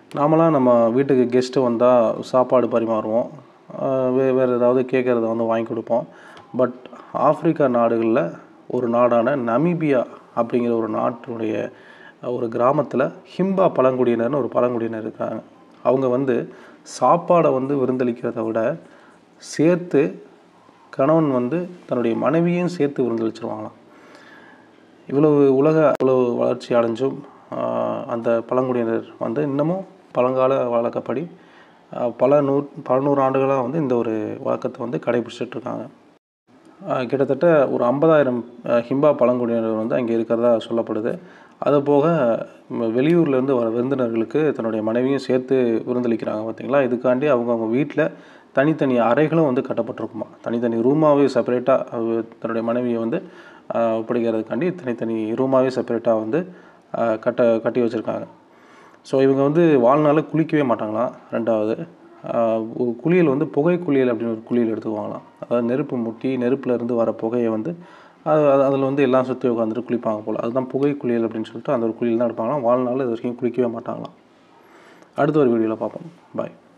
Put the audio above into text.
நாமலாம் நம்ம வீட்டுக்கு கெஸ்ட்டு வந்தால் சாப்பாடு பரிமாறுவோம் ஆஹ் வே வேறு ஏதாவது கேட்குறத வந்து வாங்கி கொடுப்போம் பட் ஆப்பிரிக்கா நாடுகளில் ஒரு நாடான நமீபியா அப்படிங்கிற ஒரு நாட்டினுடைய ஒரு கிராமத்தில் ஹிம்பா பழங்குடியினர்னு ஒரு பழங்குடியினர் இருக்காங்க அவங்க வந்து சாப்பாடை வந்து விருந்தளிக்கிறத விட சேர்த்து கணவன் வந்து தன்னுடைய மனைவியையும் சேர்த்து விருந்தளிச்சிருவாங்களாம் இவ்வளவு உலக இவ்வளவு வளர்ச்சி அடைஞ்சும் ஆஹ், அந்த பழங்குடியினர் வந்து இன்னமும் பழங்கால வழக்கப்படி ஆஹ், பல நூ பல நூறு ஆண்டுகளாக வந்து இந்த ஒரு வழக்கத்தை வந்து கடைபிடிச்சிட்டு இருக்காங்க ஆஹ், கிட்டத்தட்ட ஒரு ஐம்பதாயிரம் ஹிம்பா பழங்குடியினர் வந்து அங்கே இருக்கிறதா சொல்லப்படுது அது போக ம- வெளியூர்லேருந்து வர விருந்தினர்களுக்கு தன்னுடைய மனைவியும் சேர்த்து விருந்தளிக்கிறாங்க பார்த்தீங்களா இதுக்காண்டி அவங்கவுங்க வீட்டில் தனித்தனி அறைகளும் வந்து கட்டப்பட்டிருக்குமா தனித்தனி ரூமாகவே செப்பரேட்டாக தன்னுடைய மனைவியை வந்து ஆஹ், ஒப்படைக்கிறதுக்காண்டி தனித்தனி ரூமாகவே செப்பரேட்டாக வந்து ஆஹ், கட்ட கட்டி வச்சுருக்காங்க ஸோ இவங்க வந்து வாழ்நாளில் குளிக்கவே மாட்டாங்களாம் ரெண்டாவது ஆஹ், ஒரு குளியல் வந்து புகை குளியல் அப்படின்னு ஒரு குளியல் எடுத்துக்குவாங்களாம் அதாவது நெருப்பு முட்டி நெருப்புல இருந்து வர புகையை வந்து அது அதில் வந்து எல்லாம் சுற்றி உட்காந்துட்டு குளிப்பாங்க போல் அதுதான் புகை குளியல் அப்படின்னு சொல்லிட்டு அந்த ஒரு குளியல் தான் எடுப்பாங்களாம் வாழ்நாள் இது வரைக்கும் குளிக்கவே மாட்டாங்களாம் அடுத்த ஒரு வீடியோவில் பார்ப்போம் பாய்